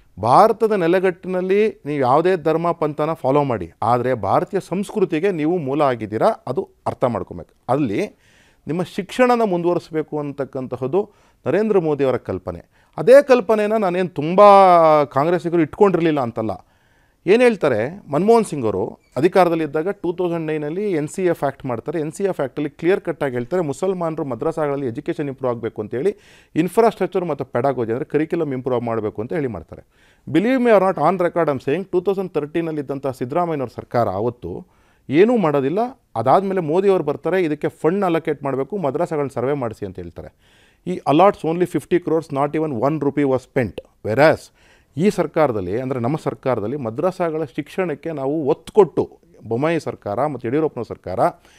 ಭಾರತದ ನೆಲೆಗಟ್ಟಿನಲ್ಲಿ ನೀವು ಯಾವುದೇ ಧರ್ಮ ಪಂಥನ ಫಾಲೋ ಮಾಡಿ ಆದರೆ ಭಾರತೀಯ ಸಂಸ್ಕೃತಿಗೆ ನೀವು ಮೂಲ ಆಗಿದ್ದೀರಾ ಅದು ಅರ್ಥ ಮಾಡ್ಕೊಬೇಕು ಅಲ್ಲಿ ನಿಮ್ಮ ಶಿಕ್ಷಣನ ಮುಂದುವರಿಸಬೇಕು ಅಂತಕ್ಕಂತಹದ್ದು ನರೇಂದ್ರ ಮೋದಿಯವರ ಕಲ್ಪನೆ ಅದೇ ಕಲ್ಪನೆನ ನಾನೇನು ತುಂಬ ಕಾಂಗ್ರೆಸ್ಸಿಗರು ಇಟ್ಕೊಂಡಿರಲಿಲ್ಲ ಅಂತಲ್ಲ ಏನು ಹೇಳ್ತಾರೆ ಮನಮೋಹನ್ ಸಿಂಗ್ ಅವರು ಅಧಿಕಾರದಲ್ಲಿದ್ದಾಗ ಟೂ ತೌಸಂಡ್ ನೈನಲ್ಲಿ ಎನ್ ಸಿ ಎಫ್ ಆ್ಯಕ್ಟ್ ಮಾಡ್ತಾರೆ ಎನ್ ಸಿ ಎಫ್ ಆ್ಯಕ್ಟಲ್ಲಿ ಕ್ಲಿಯರ್ ಕಟ್ಟಾಗಿ ಹೇಳ್ತಾರೆ ಮುಸಲ್ಮಾನರು ಮದ್ರಸಾಗಳಲ್ಲಿ ಎಜುಕೇಷನ್ ಇಂಪ್ರೂವ್ ಆಗಬೇಕು ಅಂತೇಳಿ ಇನ್ಫ್ರಾಸ್ಟ್ರಕ್ಚರ್ ಮತ್ತು ಪೆಡಾಗೋಜಿ ಅಂದರೆ ಕರಿಕ್ಯುಲಮ್ ಇಂಪ್ರೂವ್ ಮಾಡಬೇಕು ಅಂತ ಹೇಳಿ ಮಾಡ್ತಾರೆ believe me or not on record am saying two thousand ತರ್ಟೀನಲ್ಲಿದ್ದಂಥ ಸಿದ್ದರಾಮಯ್ಯನವ್ರ ಸರ್ಕಾರ ಆವತ್ತು ಏನೂ ಮಾಡೋದಿಲ್ಲ ಅದಾದಮೇಲೆ ಮೋದಿಯವರು ಬರ್ತಾರೆ ಇದಕ್ಕೆ ಫಂಡ್ ಅಲೋಕೇಟ್ ಮಾಡಬೇಕು ಮದ್ರಸಾಗಳನ್ನ ಸರ್ವೆ ಮಾಡಿಸಿ ಅಂತ ಹೇಳ್ತಾರೆ ಈ allots only fifty crores not even one rupee was spent whereas ಈ ಸರ್ಕಾರದಲ್ಲಿ ಅಂದರೆ ನಮ್ಮ ಸರ್ಕಾರದಲ್ಲಿ ಮದ್ರಸಾಗಳ ಶಿಕ್ಷಣಕ್ಕೆ ನಾವು ಒತ್ತು ಕೊಟ್ಟು ಬೊಮ್ಮಾಯಿ ಸರ್ಕಾರ ಮತ್ತು ಯಡಿಯೂರಪ್ಪನ ಸರ್ಕಾರ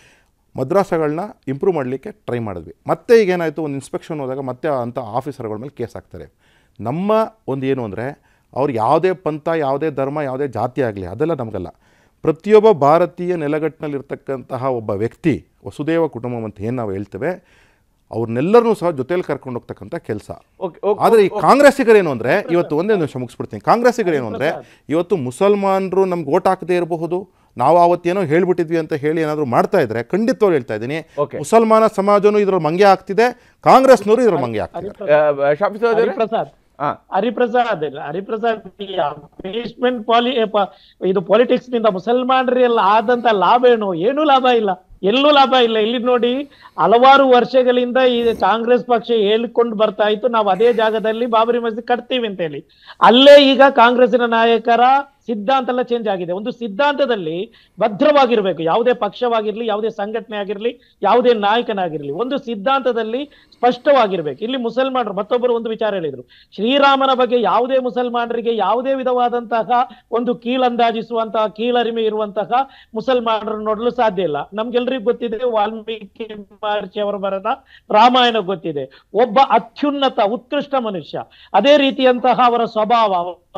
ಮದ್ರಾಸಗಳನ್ನ ಇಂಪ್ರೂವ್ ಮಾಡಲಿಕ್ಕೆ ಟ್ರೈ ಮಾಡಿದ್ವಿ ಮತ್ತೆ ಈಗ ಏನಾಯಿತು ಒಂದು ಇನ್ಸ್ಪೆಕ್ಷನ್ ಹೋದಾಗ ಮತ್ತೆ ಅಂಥ ಆಫೀಸರ್ಗಳ ಮೇಲೆ ಕೇಸ್ ಹಾಕ್ತಾರೆ ನಮ್ಮ ಒಂದು ಏನು ಅಂದರೆ ಅವ್ರು ಯಾವುದೇ ಪಂಥ ಯಾವುದೇ ಧರ್ಮ ಯಾವುದೇ ಜಾತಿ ಆಗಲಿ ಅದೆಲ್ಲ ನಮಗಲ್ಲ ಪ್ರತಿಯೊಬ್ಬ ಭಾರತೀಯ ನೆಲೆಗಟ್ಟಿನಲ್ಲಿರ್ತಕ್ಕಂತಹ ಒಬ್ಬ ವ್ಯಕ್ತಿ ವಸುದೇವ ಕುಟುಂಬ ಅಂತ ಏನು ನಾವು ಹೇಳ್ತೇವೆ ಅವ್ರನ್ನೆಲ್ಲರನ್ನೂ ಸಹ ಜೊತೆಯಲ್ಲಿ ಕರ್ಕೊಂಡು ಹೋಗ್ತಕ್ಕಂಥ ಕೆಲಸ ಆದರೆ ಈ ಕಾಂಗ್ರೆಸ್ಸಿಗರೇನು ಅಂದರೆ ಇವತ್ತು ಒಂದೇ ನಿಮಿಷ ಮುಗಿಸ್ಬಿಡ್ತೀನಿ ಕಾಂಗ್ರೆಸ್ಸಿಗರೇನು ಅಂದರೆ ಇವತ್ತು ಮುಸಲ್ಮಾನರು ನಮ್ಗೆ ಓಟ್ ಹಾಕದೇ ಇರಬಹುದು ನಾವು ಅವತ್ತೇನೋ ಹೇಳ್ಬಿಟ್ಟಿದ್ವಿ ಅಂತ ಹೇಳಿ ಏನಾದರೂ ಮಾಡ್ತಾ ಇದ್ರೆ ಖಂಡಿತವಾಗಿ ಹೇಳ್ತಾ ಇದ್ದೀನಿ ಮುಸಲ್ಮಾನ ಸಮಾಜನೂ ಇದ್ರಲ್ಲಿ ಮಂಗೆ ಆಗ್ತಿದೆ ಕಾಂಗ್ರೆಸ್ನವರು ಇದ್ರಲ್ಲಿ ಮಂಗೆ ಆಗ್ತಿದೆ ಹರಿಪ್ರಸಾದ್ ಹರಿಪ್ರಸಾದ್ ಇಲ್ಲ ಹರಿಪ್ರಸಾದ್ ಬೇಸ್ಮೆಂಟ್ ಪಾಲಿ ಪ- ಇದು ಪಾಲಿಟಿಕ್ಸ್ ನಿಂದ ಮುಸಲ್ಮಾನರೆಲ್ಲ ಆದಂತ ಲಾಭ ಏನು ಏನೂ ಲಾಭ ಇಲ್ಲ ಎಲ್ಲೂ ಲಾಭ ಇಲ್ಲ ಇಲ್ಲಿ ನೋಡಿ ಹಲವಾರು ವರ್ಷಗಳಿಂದ ಈ ಕಾಂಗ್ರೆಸ್ ಪಕ್ಷ ಹೇಳಿಕೊಂಡು ಬರ್ತಾ ಇತ್ತು ನಾವು ಅದೇ ಜಾಗದಲ್ಲಿ ಬಾಬರಿ ಮಸೀದಿ ಕಟ್ತೀವಿ ಅಂತ ಹೇಳಿ ಅಲ್ಲೇ ಈಗ ಕಾಂಗ್ರೆಸ್ಸಿನ ನಾಯಕರ ಸಿದ್ಧಾಂತ ಎಲ್ಲ ಚೇಂಜ್ ಆಗಿದೆ ಒಂದು ಸಿದ್ಧಾಂತದಲ್ಲಿ ಭದ್ರವಾಗಿರ್ಬೇಕು ಯಾವುದೇ ಪಕ್ಷವಾಗಿರ್ಲಿ ಯಾವುದೇ ಸಂಘಟನೆ ಆಗಿರ್ಲಿ ಯಾವುದೇ ನಾಯಕನಾಗಿರ್ಲಿ ಒಂದು ಸಿದ್ಧಾಂತದಲ್ಲಿ ಸ್ಪಷ್ಟವಾಗಿರ್ಬೇಕು ಇಲ್ಲಿ ಮುಸಲ್ಮಾನರು ಮತ್ತೊಬ್ಬರು ಒಂದು ವಿಚಾರ ಹೇಳಿದ್ರು ಶ್ರೀರಾಮನ ಬಗ್ಗೆ ಯಾವುದೇ ಮುಸಲ್ಮಾನರಿಗೆ ಯಾವುದೇ ವಿಧವಾದಂತಹ ಒಂದು ಕೀಳಂದಾಜಿಸುವಂತಹ ಕೀಳರಿಮೆ ಇರುವಂತಹ ಮುಸಲ್ಮಾನರನ್ನು ನೋಡಲು ಸಾಧ್ಯ ಇಲ್ಲ ನಮ್ಗೆಲ್ರಿಗೂ ಗೊತ್ತಿದೆ ವಾಲ್ಮೀಕಿ ಮಹರ್ಷಿ ಅವರ ಬರದ ರಾಮಾಯಣ ಗೊತ್ತಿದೆ ಒಬ್ಬ ಅತ್ಯುನ್ನತ ಉತ್ಕೃಷ್ಟ ಮನುಷ್ಯ ಅದೇ ರೀತಿಯಂತಹ ಅವರ ಸ್ವಭಾವ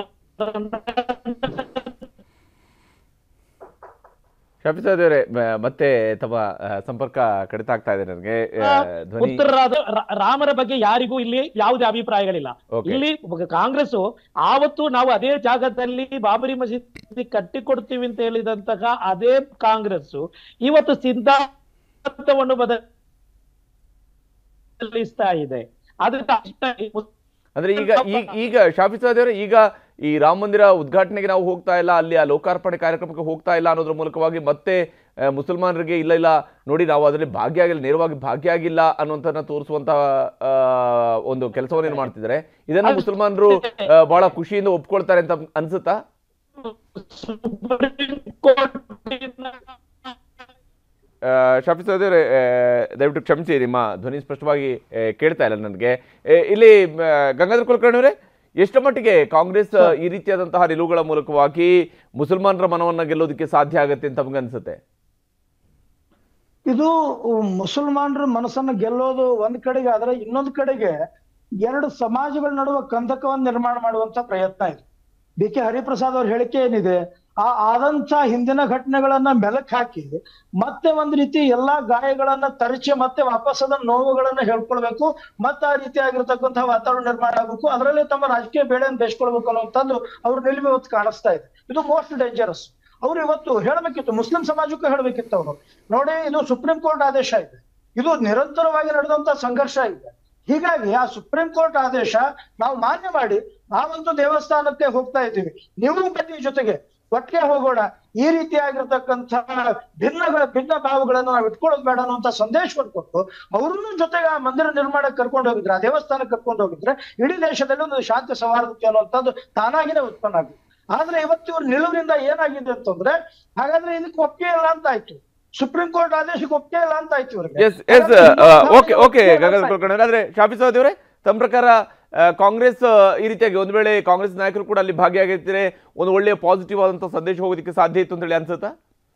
ಶಫಿಸಾದೇವ್ರೆ ಮತ್ತೆ ತಮ್ಮ ಆ, ಸಂಪರ್ಕ ಕಡಿತ ಆಗ್ತಾ ಇದೆ ನನಗೆ ಆ, ಧ್ವನಿ ಉತ್ತರರಾದ ರಾ- ರಾಮರ ಬಗ್ಗೆ ಯಾರಿಗೂ ಇಲ್ಲಿ ಯಾವುದೇ ಅಭಿಪ್ರಾಯಗಳಿಲ್ಲ Okay. ಇಲ್ಲಿ ಕಾಂಗ್ರೆಸ್ ಆವತ್ತು ನಾವು ಅದೇ ಜಾಗದಲ್ಲಿ ಬಾಬರಿ ಮಸೀದಿ ಕಟ್ಟಿಕೊಡ್ತೀವಿ ಅಂತ ಹೇಳಿದಂತಹ ಅದೇ ಕಾಂಗ್ರೆಸ್ ಇವತ್ತು ಸಿದ್ಧಾಂತವನ್ನು ಬದಲಿಸ್ತಾ ಇದೆ ಅದಕ್ಕೆ ಅಷ್ಟೇ ಅಂದ್ರೆ ಈಗ ಈ- ಈಗ ಶಾಫಿಸಾದೇವ್ರೆ ಈಗ ಈ ರಾಮ ಮಂದಿರ ಉದ್ಘಾಟನೆಗೆ ನಾವು ಹೋಗ್ತಾ ಇಲ್ಲ ಅಲ್ಲಿ ಆ ಲೋಕಾರ್ಪಣೆ ಕಾರ್ಯಕ್ರಮಕ್ಕೆ ಹೋಗ್ತಾ ಇಲ್ಲ ಅನ್ನೋದ್ರ ಮೂಲಕವಾಗಿ ಮತ್ತೆ ಆ, ಮುಸಲ್ಮಾನರಿಗೆ ಇಲ್ಲ ಇಲ್ಲ ನೋಡಿ ನಾವು ಅದರಲ್ಲಿ ಭಾಗಿಯಾಗಿಲ್ಲ ನೇರವಾಗಿ ಭಾಗಿಯಾಗಿಲ್ಲ ಅನ್ನುವಂಥದ್ದನ್ನ ತೋರಿಸುವಂತ ಆ, ಒಂದು ಕೆಲಸವನ್ನು ಏನು ಮಾಡ್ತಿದ್ದಾರೆ ಇದನ್ನ ಮುಸಲ್ಮಾನರು ಆ, ಬಹಳ ಖುಷಿಯಿಂದ ಒಪ್ಕೊಳ್ತಾರೆ ಅಂತ ಅನ್ಸುತ್ತಾ ಆ, ಶಾಫಿ ಸಹೋದರಿ ದಯವಿಟ್ಟು ಕ್ಷಮಿಸಿ ನಿಮ್ಮ ಧ್ವನಿ ಸ್ಪಷ್ಟವಾಗಿ ಆ, ಕೇಳ್ತಾ ಇಲ್ಲ ನನಗೆ ಏ, ಇಲ್ಲಿ ಆ, ಗಂಗಾಧರ ಕುಲಕರ್ಣಿ ಅವರೇ ಎಷ್ಟು ಮಟ್ಟಿಗೆ ಕಾಂಗ್ರೆಸ್ ಆ, ಈ ರೀತಿಯಾದಂತಹ ನಿಲುವುಗಳ ಮೂಲಕವಾಗಿ ಮುಸಲ್ಮಾನರ ಮನವನ್ನ ಗೆಲ್ಲೋದಕ್ಕೆ ಸಾಧ್ಯ ಆಗುತ್ತೆ ಅಂತ ನಮ್ಗೆ ಅನ್ಸುತ್ತೆ ಇದು ಮುಸಲ್ಮಾನರ ಮನಸ್ಸನ್ನ ಗೆಲ್ಲೋದು ಒಂದ್ ಕಡೆಗೆ ಆದ್ರೆ ಇನ್ನೊಂದ್ ಕಡೆಗೆ ಎರಡು ಸಮಾಜಗಳ ನಡುವೆ ಕಂದಕವನ್ನು ನಿರ್ಮಾಣ ಮಾಡುವಂತ ಪ್ರಯತ್ನ ಇದೆ ಬಿ ಕೆ ಹರಿಪ್ರಸಾದ್ ಅವ್ರ ಹೇಳಿಕೆ ಏನಿದೆ ಆ ಆದಂತ ಹಿಂದಿನ ಘಟನೆಗಳನ್ನ ಮೆಲಕ್ ಹಾಕಿ ಮತ್ತೆ ಒಂದ್ ರೀತಿ ಎಲ್ಲಾ ಗಾಯಗಳನ್ನ ತರಚಿ ಮತ್ತೆ ವಾಪಸ್ ಅದನ್ನ ನೋವುಗಳನ್ನ ಹೇಳ್ಕೊಳ್ಬೇಕು ಮತ್ತೆ ಆ ರೀತಿ ಆಗಿರ್ತಕ್ಕಂತಹ ವಾತಾವರಣ ನಿರ್ಮಾಣ ಆಗ್ಬೇಕು ಅದರಲ್ಲಿ ತಮ್ಮ ರಾಜಕೀಯ ಬೇಳೆಯನ್ನು ಬೇಯಿಸ್ಕೊಳ್ಬೇಕು ಅನ್ನುವಂಥದ್ದು ಅವ್ರ ನಿಲುವು ಇವತ್ತು ಕಾಣಿಸ್ತಾ ಇದೆ ಇದು ಮೋಸ್ಟ್ ಡೇಂಜರಸ್ ಅವ್ರು ಇವತ್ತು ಹೇಳಬೇಕಿತ್ತು ಮುಸ್ಲಿಂ ಸಮಾಜಕ್ಕೂ ಹೇಳಬೇಕಿತ್ತು ಅವರು ನೋಡಿ ಇದು ಸುಪ್ರೀಂ ಕೋರ್ಟ್ ಆದೇಶ ಇದೆ ಇದು ನಿರಂತರವಾಗಿ ನಡೆದಂತ ಸಂಘರ್ಷ ಇದೆ ಹೀಗಾಗಿ ಆ ಸುಪ್ರೀಂ ಕೋರ್ಟ್ ಆದೇಶ ನಾವು ಮಾನ್ಯ ಮಾಡಿ ನಾವಂತೂ ದೇವಸ್ಥಾನಕ್ಕೆ ಹೋಗ್ತಾ ಇದ್ದೀವಿ ನೀವು ಬನ್ನಿ ಜೊತೆಗೆ ಒಟ್ಟಿಗೆ ಹೋಗೋಣ ಈ ರೀತಿಯಾಗಿರ್ತಕ್ಕಂತಹ ಭಿನ್ನಗಳ ಭಿನ್ನ ಭಾವಗಳನ್ನು ನಾವು ಇಟ್ಕೊಳ್ಳೋದು ಬೇಡ ಅನ್ನುವಂತ ಸಂದೇಶವನ್ನು ಕೊಟ್ಟು ಅವ್ರನ್ನು ಜೊತೆಗೆ ಆ ಮಂದಿರ ನಿರ್ಮಾಣಕ್ಕೆ ಕರ್ಕೊಂಡು ಹೋಗಿದ್ರೆ ಆ ದೇವಸ್ಥಾನಕ್ಕೆ ಕರ್ಕೊಂಡು ಹೋಗಿದ್ರೆ ಇಡೀ ದೇಶದಲ್ಲಿ ಒಂದು ಶಾಂತಿ ಸೌಹಾರ್ದತೆ ಅನ್ನುವಂಥದ್ದು ತಾನಾಗಿನೇ ಉತ್ಪನ್ನ ಆಗಿದೆ ಆದ್ರೆ ಇವತ್ತು ಇವ್ರ ನಿಲುವಿನಿಂದ ಏನಾಗಿದೆ ಅಂತಂದ್ರೆ ಹಾಗಾದ್ರೆ ಇದಕ್ಕೆ ಒಪ್ಪಿಗೆ ಇಲ್ಲ ಅಂತ ಆಯ್ತು ಸುಪ್ರೀಂ ಕೋರ್ಟ್ ಆದೇಶಕ್ಕೆ ಒಪ್ಪಿಗೆ ಇಲ್ಲ ಅಂತ ಆಯ್ತು ಇವ್ರಿಗೆ yes yes okay okay Gangadhara Kulkarni ಆದ್ರೆ ಶಾಫಿ ಸಹೋದರಿ ತಮ್ಮ ಪ್ರಕಾರ ಆ, ಕಾಂಗ್ರೆಸ್ ಆ, ಈ ರೀತಿಯಾಗಿ ಒಂದು ವೇಳೆ ಕಾಂಗ್ರೆಸ್ ನಾಯಕರು ಕೂಡ ಅಲ್ಲಿ ಭಾಗಿಯಾಗಿರ್ತಾರೆ ಒಂದು ಒಳ್ಳೆಯ ಪಾಸಿಟಿವ್ ಆದಂತಹ ಸಂದೇಶ ಹೋಗೋದಕ್ಕೆ ಸಾಧ್ಯ ಇತ್ತು ಅಂತ ಹೇಳಿ ಅನ್ಸುತ್ತಾ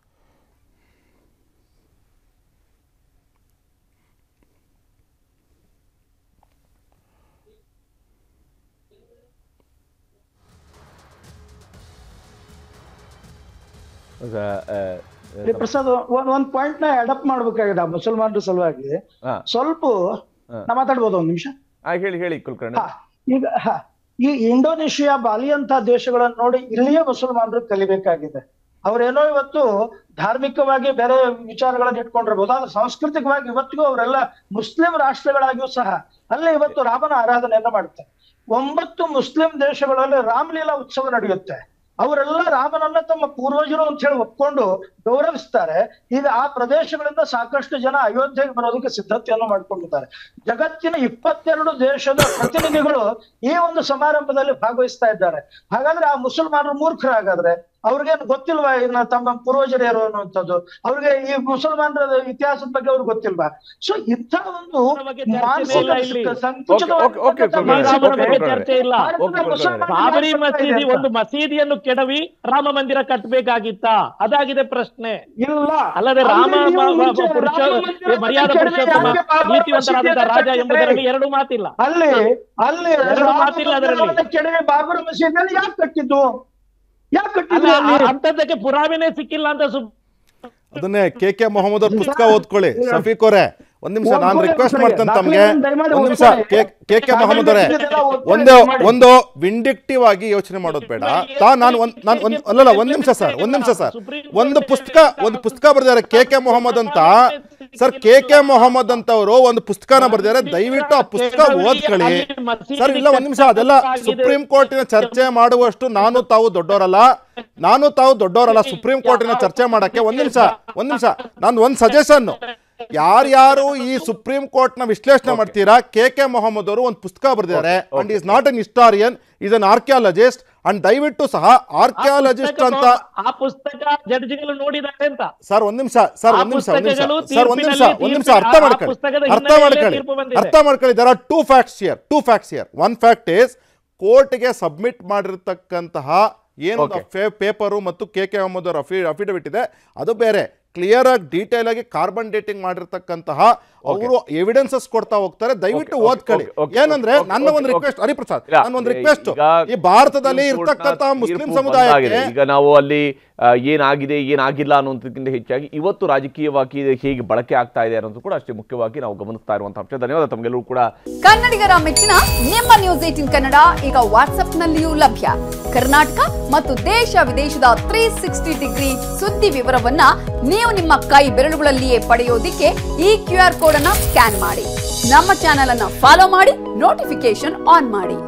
ಈ ಪ್ರಸಾದ್ ಒಂದ್ ಒಂದ್ ಪಾಯಿಂಟ್ ನ ಅಡಾಪ್ಟ್ ಮಾಡ್ಬೇಕಾಗಿದೆ ಆ ಮುಸಲ್ಮಾನರ ಸಲುವಾಗಿ ಹಾ. ಸ್ವಲ್ಪ ನಾ ಮಾತಾಡ್ಬೋದು ಒಂದ್ ನಿಮಿಷ ಆ, ಹೇಳಿ ಹೇಳಿ ಕುಲಕರ್ಣಿ ಈಗ ಹ, ಈ ಇಂಡೋನೇಷಿಯಾ ಬಾಲಿ ಅಂತ ದೇಶಗಳನ್ನ ನೋಡಿ ಇಲ್ಲಿಯೇ ಮುಸಲ್ಮಾನರು ಕಲಿಬೇಕಾಗಿದೆ ಅವರೇನೋ ಇವತ್ತು ಧಾರ್ಮಿಕವಾಗಿ ಬೇರೆ ವಿಚಾರಗಳನ್ನ ಇಟ್ಕೊಂಡಿರ್ಬೋದು ಆದ್ರೆ ಸಾಂಸ್ಕೃತಿಕವಾಗಿ ಇವತ್ತಿಗೂ ಅವರೆಲ್ಲ ಮುಸ್ಲಿಂ ರಾಷ್ಟ್ರಗಳಾಗಿಯೂ ಸಹ ಅಲ್ಲೇ ಇವತ್ತು ರಾಮನ ಆರಾಧನೆಯನ್ನ ಮಾಡುತ್ತಾರೆ ಒಂಬತ್ತು ಮುಸ್ಲಿಂ ದೇಶಗಳಲ್ಲಿ ರಾಮಲೀಲಾ ಉತ್ಸವ ನಡೆಯುತ್ತೆ ಅವರೆಲ್ಲ ರಾಮನನ್ನ ತಮ್ಮ ಪೂರ್ವಜರು ಅಂತ ಹೇಳಿ ಒಪ್ಕೊಂಡು ಗೌರವಿಸ್ತಾರೆ ಈಗ ಆ ಪ್ರದೇಶಗಳಿಂದ ಸಾಕಷ್ಟು ಜನ ಅಯೋಧ್ಯೆಗೆ ಬರೋದಕ್ಕೆ ಸಿದ್ಧತೆಯನ್ನು ಮಾಡ್ಕೊಂಡಿದ್ದಾರೆ ಜಗತ್ತಿನ ಇಪ್ಪತ್ತೆರಡು ದೇಶದ ಪ್ರತಿನಿಧಿಗಳು ಈ ಒಂದು ಸಮಾರಂಭದಲ್ಲಿ ಭಾಗವಹಿಸ್ತಾ ಇದ್ದಾರೆ ಹಾಗಾದ್ರೆ ಆ ಮುಸಲ್ಮಾನರು ಮೂರ್ಖರಾಗಾದ್ರೆ ಅವ್ರಿಗೇನು ಗೊತ್ತಿಲ್ವಾ ಇನ್ನ ತಮ್ಮ ಪೂರ್ವಜರು ಯಾರು ಅನ್ನುವಂಥದ್ದು ಅವ್ರಿಗೆ ಈ ಮುಸಲ್ಮಾನರ ಇತಿಹಾಸದ ಬಗ್ಗೆ ಅವ್ರಿಗೆ ಗೊತ್ತಿಲ್ವಾ ಸೊ ಇಂಥ ಒಂದು ಮಾನಸಿಕ ಇಲ್ಲ ಇಲ್ಲಿ. ಸಂಕುಚಿತವಾದ ಓಕೆ, ಓಕೆ, ಓಕೆ, ಶ್ರೀರಾಮನ ಬಗ್ಗೆ ಓಕೆ, ಚರ್ಚೆ ಇಲ್ಲ ಭಾರತದ ಮುಸಲ್ಮಾನರು ಬಾಬರಿ ಮಾಡ್ತಾ ಇದೆ ಮಸೀದಿ ಅಂತ. ಒಂದು ಮಸೀದಿಯನ್ನು ಕೆಡವಿ ರಾಮ ಮಂದಿರ ಕಟ್ಟಬೇಕಾಗಿತ್ತಾ ಅದಾಗಿದೆ ಪ್ರಶ್ನೆ ಇಲ್ಲ ಅಲ್ಲದೆ ರಾಮ ಅಲ್ಲಿ ನೀವು ಮ- ಮ- ಮುಂಚೆ ಪುರುಷ ರಾಮ ಮಂದಿರ ಮರ್ಯಾದ ಕಟ್ಟದೆ ಪುರುಷೋತ್ತಮ ಯಾಕೆ ಬಾಬರಿ ನೀತಿವಂತರಾದಂತಹ ಮಸೀದಿಯನ್ನು ರಾಜ ಕಟ್ಟಿದ್ರೆ? ಎಂಬುದರಲ್ಲಿ ಎರಡು ಮಾತಿಲ್ಲ ಅಲ್ಲಿ ಅಲ್ಲಿ ಎರಡು ರಾಮ ಮಾತಿಲ್ಲ ಅದರಲ್ಲಿ. ಮಂದಿರವನ್ನ ಕೆಡವಿ ಬಾಬರಿ ಮಸೀದಿಯಲ್ಲಿ ಯಾಕೆ ಕಟ್ಟಿದ್ದು ಯಾಕೆ ಅಲ್ಲ ಕಟ್ಟಿದ್ರು ಅಲ್ಲಿ ಆ- ಅಂತದ್ದಕ್ಕೆ ಪುರಾವೆನೇ ಸಿಕ್ಕಿಲ್ಲ ಅಂತ ಸು ಅದನ್ನೇ ಕೆ ಕೆ ಮೊಹಮ್ಮದ್ ಅವ್ರ ಪುಸ್ತಕ ಓದ್ಕೊಳ್ಳಿ ಶಫೀಕ್ ಅವರೇ ಒಂದ್ ನಿಮಿಷ ನಾನು ಓದ್ಕೊಳ್ಳಿ, ರಿಕ್ವೆಸ್ಟ್ ಓದ್ಕೊಳ್ಳಿ. ಮಾಡ್ತೇನೆ ತಮ್ಗೆ ದಾಖಲೆಗಳನ್ನು ದಯಮಾಡಿ ಒಂದ್ ನಿಮಿಷ ಓದ್ಕೊಳ್ಳಿ. ಕೆ ಕೆ ಕೆ ಮೊಹಮ್ಮದ್ ಅವರೇ ದಾಖಲೆಗಳನ್ನು ಓದ್ಕೊಳ್ಳಿ, ಒಂದು ದಯಮಾಡಿ. ಒಂದು ವಿಂಡಿಕ್ಟಿವ್ ಆಗಿ ಯೋಚನೆ ಮಾಡೋದು ಬೇಡ ತಾ ನಾನು ಒಂದ್ ನಾನು ಒಂದ್ ಅಲ್ಲಲ್ಲ ಒಂದ್ ನಿಮಿಷ ಸರ್ ಒಂದ್ ನಿಮಿಷ ಸರ್ ಒಂದು ಪುಸ್ತಕ ಒಂದು ಪುಸ್ತಕ ಬರೆದಿದ್ದಾರೆ ಕೆ ಕೆ ಮೊಹಮ್ಮದ್ ಅಂತ ಸರ್ ಕೆ ಕೆ ಮೊಹಮ್ಮದ್ ಅಂತವರು ಒಂದು ಪುಸ್ತಕನ ಬರೆದಿದ್ದಾರೆ ದಯವಿಟ್ಟು ಆ ಪುಸ್ತಕ ಓದ್ಕೊಳ್ಳಿ ಸರ್ ಇಲ್ಲ ಒಂದ್ ನಿಮಿಷ ಅದೆಲ್ಲ ಸುಪ್ರೀಂ ಕೋರ್ಟಿನ ಚರ್ಚೆ ಮಾಡುವಷ್ಟು ನಾನು ತಾವು ದೊಡ್ಡವರಲ್ಲ ನಾನು ತಾವು ದೊಡ್ಡವರಲ್ಲ ಸುಪ್ರೀಂ ಕೋರ್ಟಿನ ಚರ್ಚೆ ಮಾಡಕ್ಕೆ ಒಂದ್ ನಿಮಿಷ ಒಂದ್ ನಿಮಿಷ ನಾನು ಒಂದ್ ಸಜೆಷನ್ ಯಾರ್ಯಾರು ಈ ಸುಪ್ರೀಂ ಕೋರ್ಟ್ ನ ವಿಶ್ಲೇಷಣೆ ಮಾಡ್ತೀರಾ ಕೆ ಕೆ ಮೊಹಮ್ಮದ್ ಅವರು ಒಂದು ಪುಸ್ತಕ ಬರೆದಿದ್ದಾರೆ and is not an historian is an archaeologist and ದಯವಿಟ್ಟು ಸಹ ಆರ್ಕಿಯಾಲಜಿಸ್ಟ್ ಅಂತ ಆ ಪುಸ್ತಕ ಜಡ್ಜಿಗಳು ನೋಡಿದ್ದಾರೆ ಅಂತ ಸರ್ ಒಂದ್ ನಿಮಿಷ ಸರ್ ಆ ಒಂದ್ ನಿಮಿಷ ಒಂದ್ ನಿಮಿಷ ಪುಸ್ತಕಗಳು ಸರ್ ಒಂದ್ ನಿಮಿಷ ತೀರ್ಪಿನಲ್ಲಿ ಒಂದ್ ನಿಮಿಷ ಅರ್ಥ ಆ ಮಾಡ್ಕೊಳ್ಳಿ ಪುಸ್ತಕದ ಅರ್ಥ ಹಿನ್ನೆಲೆಯಲ್ಲೇ ಮಾಡ್ಕೊಳ್ಳಿ ತೀರ್ಪು ಬಂದಿದೆ. ಅರ್ಥ ಮಾಡ್ಕೊಳ್ಳಿ there are two facts here two facts here one fact is ಕೋರ್ಟ್ಗೆ ಸಬ್ಮಿಟ್ ಮಾಡಿರ್ತಕ್ಕಂತಹ ಏನು ಪೇಪರು ಮತ್ತು ಕೆ ಕೆ ಅಹಮದ್ ಅವರ ಅಫಿಡವಿಟ್ ಇದೆ ಅದು ಬೇರೆ ಕ್ಲಿಯರ್ ಆಗಿ ಡೀಟೇಲ್ ಆಗಿ ಕಾರ್ಬನ್ ಡೇಟಿಂಗ್ ಮಾಡಿರ್ತಕ್ಕಂತಹ ಅವರು ಎವಿಡೆನ್ಸಸ್ ಕೊಡ್ತಾ ಹೋಗ್ತಾರೆ ದಯವಿಟ್ಟು Okay, okay, ಓದ್ಕೊಳ್ಳಿ okay, okay, ಏನಂದ್ರೆ okay, ನನ್ನ ಒಂದು okay, ರಿಕ್ವೆಸ್ಟ್ ಹರಿಪ್ರಸಾದ್ ಇಲ್ಲ, ನನ್ನ ಒಂದು ರಿಕ್ವೆಸ್ಟ್ ಈಗ ಈ ಭಾರತದಲ್ಲಿ ಸುಪ್ರೀಂ ಕೋರ್ಟ್ನ ಇರ್ತಕ್ಕಂತಹ ಮುಸ್ಲಿಂ ತೀರ್ಪು ಸಮುದಾಯಕ್ಕೆ ಬಂದಾಗಿದೆ. ಈಗ ನಾವು ಅಲ್ಲಿ ಆ, ಏನಾಗಿದೆ ಏನಾಗಿಲ್ಲ ಅನ್ನೋದಕ್ಕಿಂತ ಹೆಚ್ಚಾಗಿ ಇವತ್ತು ರಾಜಕೀಯವಾಗಿ ಇದು ಹೇಗೆ ಬಳಕೆ ಆಗ್ತಾ ಇದೆ ಅನ್ನೋದು ಕೂಡ ಅಷ್ಟೇ ಮುಖ್ಯವಾಗಿ ನಾವು ಗಮನಿಸ್ತಾ ಇರುವಂತಹ ಅಂಶ ಧನ್ಯವಾದ ತಮಗೆಲ್ಲರೂ ಕೂಡ ಕನ್ನಡಿಗರ ಮೆಚ್ಚಿನ ನಿಮ್ಮ ನ್ಯೂಸ್ ಏಟಿನ್ ಕನ್ನಡ ಈಗ ವಾಟ್ಸ್ಆಪ್ನಲ್ಲಿಯೂ ಲಭ್ಯ ಕರ್ನಾಟಕ ಮತ್ತು ದೇಶ ವಿದೇಶದ ತ್ರೀ ಸಿಕ್ಸ್ಟಿ ಡಿಗ್ರಿ ಸುದ್ದಿ ವಿವರವನ್ನ ನೀವು ನಿಮ್ಮ ಕೈ ಬೆರಳುಗಳಲ್ಲಿಯೇ ಪಡೆಯೋದಿಕ್ಕೆ ಈ ಕ್ಯೂ ಆರ್ ಕೋಡ್ ಅನ್ನ ಸ್ಕ್ಯಾನ್ ಮಾಡಿ ನಮ್ಮ ಚಾನೆಲ್ ಅನ್ನ ಫಾಲೋ ಮಾಡಿ ನೋಟಿಫಿಕೇಶನ್ ಆನ್ ಮಾಡಿ